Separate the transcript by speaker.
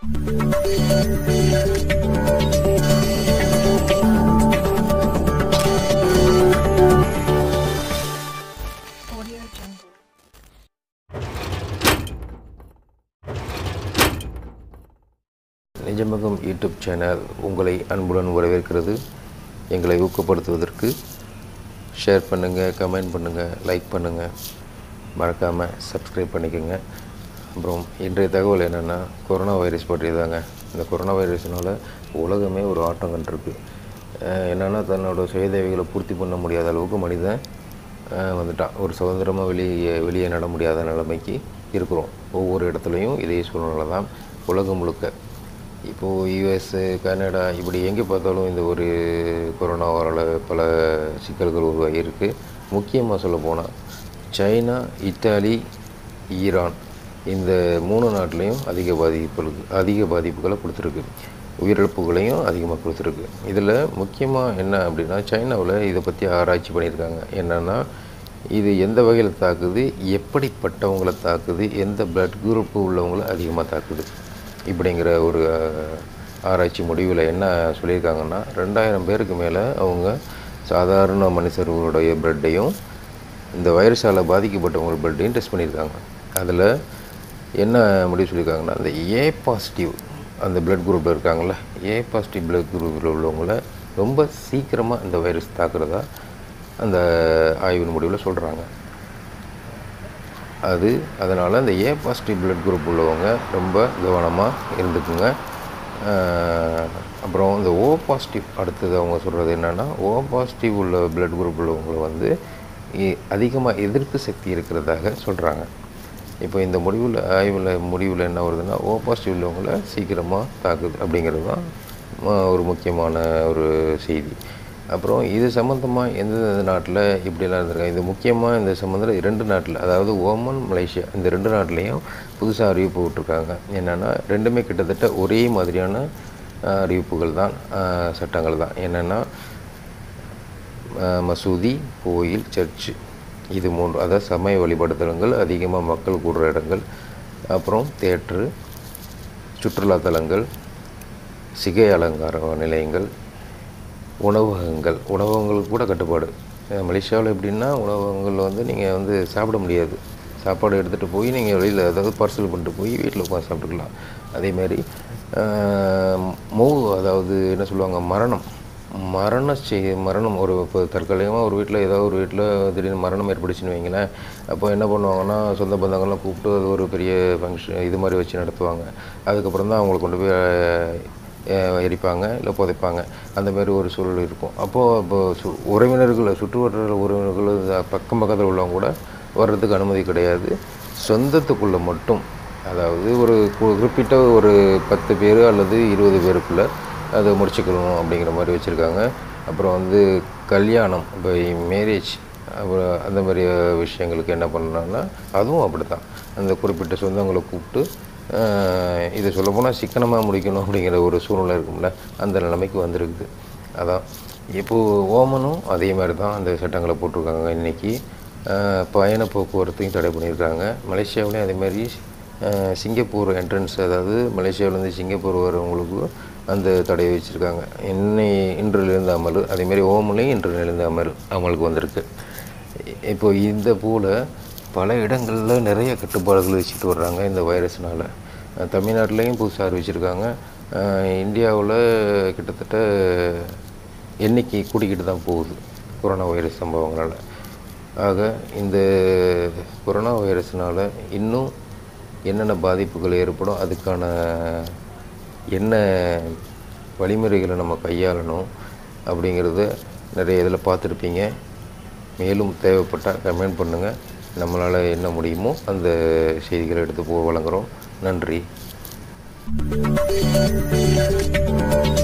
Speaker 1: Audio Jungle.
Speaker 2: Nijamagam YouTube channel உங்களை அன்புடன் வரவேற்கிறது எங்களை ஊக்கப்படுத்துவதற்கு ஷேர் பண்ணுங்கள் கமெண்ட் பண்ணுங்கள் லைக் பண்ணுங்கள் மறக்காமல் சப்ஸ்கிரைப் பண்ணிக்கோங்க அப்புறம் இன்றைய தகவல் என்னென்னா கொரோனா வைரஸ் பற்றியதாங்க இந்த கொரோனா வைரஸ்னால உலகமே ஒரு ஆட்டம் கண்டிருக்கு அஹ் என்னன்னா தன்னோட சுயதேவைகளை பூர்த்தி பண்ண முடியாத அளவுக்கு மனிதன் அஹ் வந்துட்டான் ஒரு சுதந்திரமாக வெளியே வெளியே நட முடியாத நிலைமைக்கு இருக்கிறோம் ஒவ்வொரு இடத்துலையும் இதே சூழ்நிலை தான் உலகம் முழுக்க இப்போது யூஎஸ் கனடா இப்படி எங்கே பார்த்தாலும் இந்த ஒரு கொரோனாவால் பல சிக்கல்கள் உருவாகி இருக்கு முக்கியமாக சொல்ல போனால் சைனா இத்தாலி ஈரான் இந்த மூணு நாட்டிலையும் அதிக பாதிப்புகளுக்கு அதிக பாதிப்புகளை கொடுத்துருக்கு உயிரிழப்புகளையும் அதிகமாக கொடுத்துருக்கு இதில் முக்கியமாக என்ன அப்படின்னா சைனாவில் இதை பற்றி ஆராய்ச்சி பண்ணியிருக்காங்க என்னென்னா இது எந்த வகையில் தாக்குது எப்படிப்பட்டவங்களை தாக்குது எந்த பிளட் குரூப் உள்ளவங்களை அதிகமாக தாக்குது இப்படிங்கிற ஒரு அஹ், ஆராய்ச்சி முடிவில் என்ன சொல்லியிருக்காங்கன்னா ரெண்டாயிரம் பேருக்கு மேலே அவங்க சாதாரண மனுஷர்களுடைய பிளட்டையும் இந்த வைரஸால் பாதிக்கப்பட்டவங்க பிளட்டையும் டெஸ்ட் பண்ணியிருக்காங்க அதில் என்ன முடிவு சொல்லியிருக்காங்கன்னா அந்த ஏ பாசிட்டிவ் அந்த பிளட் குரூப்பில் இருக்காங்களே ஏ பாசிட்டிவ் பிளட் குரூப்பில் உள்ளவங்கள ரொம்ப சீக்கிரமாக இந்த வைரஸ் தாக்குறதா அந்த ஆய்வின் முடிவில் சொல்கிறாங்க அது அதனால் அந்த ஏ பாசிட்டிவ் பிளட் குரூப் உள்ளவங்க ரொம்ப கவனமாக இருந்துக்குங்க ஆஹ் அப்புறம் இந்த ஓ பாசிட்டிவ் அடுத்தது அவங்க சொல்கிறது என்னென்னா ஓ பாசிட்டிவ் உள்ள பிளட் குரூப் உள்ளவங்களை வந்து அதிகமாக எதிர்ப்பு சக்தி இருக்கிறதாக சொல்கிறாங்க இப்போ இந்த முடிவில் ஆய்வில் முடிவில் என்ன வருதுன்னா ஓ பாசிட்டிவ் உள்ளவங்கள சீக்கிரமாக தாக்குது அப்படிங்கிறது தான் ம- ஒரு முக்கியமான ஒரு செய்தி அப்புறம் இது சம்மந்தமாக எந்தெந்த நாட்டில் இப்படிலாம் இருந்திருக்காங்க இது முக்கியமாக இந்த சம்மந்தம் இரண்டு நாட்டில் அதாவது ஓமன் மலேசியா இந்த ரெண்டு நாட்டிலையும் புதுசாக அறிவிப்பு விட்டுருக்காங்க என்னென்னா ரெண்டுமே கிட்டத்தட்ட ஒரே மாதிரியான அஹ், அறிவிப்புகள் தான் அஹ், சட்டங்கள் தான் என்னென்னா அஹ், மசூதி கோயில் சர்ச்சு இது மூன்று அதாவது சமய வழிபாடுதலங்கள் அதிகமாக மக்கள் கூடுற இடங்கள் அப்புறம் தேட்ரு சுற்றுலா தலங்கள் சிகை அலங்கார நிலையங்கள் உணவகங்கள் உணவகங்களுக்கு கூட கட்டுப்பாடு அஹ் மலேசியாவில் எப்படின்னா உணவகங்கள் வந்து நீங்கள் வந்து சாப்பிட முடியாது சாப்பாடு எடுத்துகிட்டு போய் நீங்கள் வெளியில் அதாவது பார்சல் பண்ணிட்டு போய் வீட்டில் உட்காந்து சாப்பிட்டுக்கலாம் அதேமாரி மூவ் அதாவது என்ன சொல்லுவாங்க மரணம் மரண செய் மரணம் ஒரு இப்போ தற்காலிகமாக ஒரு வீட்டில் ஏதாவது ஒரு வீட்டில் திடீர்னு மரணம் ஏற்பட்டுச்சுன்னு வைங்களேன் அப்போ என்ன பண்ணுவாங்கன்னா சொந்த பந்தங்கள்லாம் கூப்பிட்டு அது ஒரு பெரிய ஃபங்க்ஷன் இது மாதிரி வச்சு நடத்துவாங்க அதுக்கப்புறம் தான் அவங்களை கொண்டு போய் அஹ், எரிப்பாங்க இல்லை புதைப்பாங்க அந்த மாதிரி ஒரு சூழல் இருக்கும் அப்போது இப்போ சு உறவினர்கள் சுற்றுவட்டார உறவினர்கள் அஹ், பக்கம் பக்கத்தில் உள்ளவங்க கூட வர்றதுக்கு அனுமதி கிடையாது சொந்தத்துக்குள்ளே மட்டும் அதாவது ஒரு கு- குறிப்பிட்ட ஒரு பத்து பேர் அல்லது இருபது பேருக்குள்ளே அதை முடிச்சுக்கணும் அப்படிங்கிற மாதிரி வச்சுருக்காங்க அப்புறம் வந்து கல்யாணம் இப்போ மேரேஜ் அப்புறம் அந்த மாதிரி விஷயங்களுக்கு என்ன பண்ணலாம்னா அதுவும் அப்படி தான் அந்த குறிப்பிட்ட சொந்தங்களை கூப்பிட்டு ஆஹ், இதை சொல்லப்போனால் சிக்கனமாக முடிக்கணும் அப்படிங்கிற ஒரு சூழ்நிலை இருக்கும்ல அந்த நிலைமைக்கு வந்திருக்குது அதான் இப்போது ஓமனும் அதே மாதிரி தான் அந்த சட்டங்களை போட்டிருக்காங்க இன்றைக்கி பயண போக்குவரத்தையும் தடை பண்ணியிருக்காங்க மலேசியாவிலையும் அதே மாதிரி அஹ், சிங்கப்பூர் என்ட்ரன்ஸ் அதாவது மலேசியாவிலேருந்து சிங்கப்பூர் வரவங்களுக்கு அந்த தடையை வச்சுருக்காங்க இன்னை இன்றிலிருந்து அமல் அதேமாரி ஓமலையும் இன்றிலிருந்து அமல் அமலுக்கு வந்திருக்கு இப்போ இந்த போல் பல இடங்களில் நிறைய கட்டுப்பாடுகள் வச்சுட்டு வர்றாங்க இந்த வைரஸ்னால் தமிழ்நாட்டிலையும் புதுசாக அறிவிச்சிருக்காங்க இந்தியாவில் கிட்டத்தட்ட எண்ணிக்கை கூடிக்கிட்டு தான் போகுது கொரோனா வைரஸ் சம்பவங்களால் ஆக இந்த கொரோனா வைரஸ்னால் இன்னும் என்னென்ன பாதிப்புகள் ஏற்படும் அதுக்கான என்ன வழிமுறைகளை நம்ம கையாளணும் அப்படிங்கிறத நிறைய இதில் பார்த்துருப்பீங்க மேலும் தேவைப்பட்டால் கமெண்ட் பண்ணுங்கள் நம்மளால் என்ன முடியுமோ அந்த செய்திகளை எடுத்து போ வழங்குகிறோம் நன்றி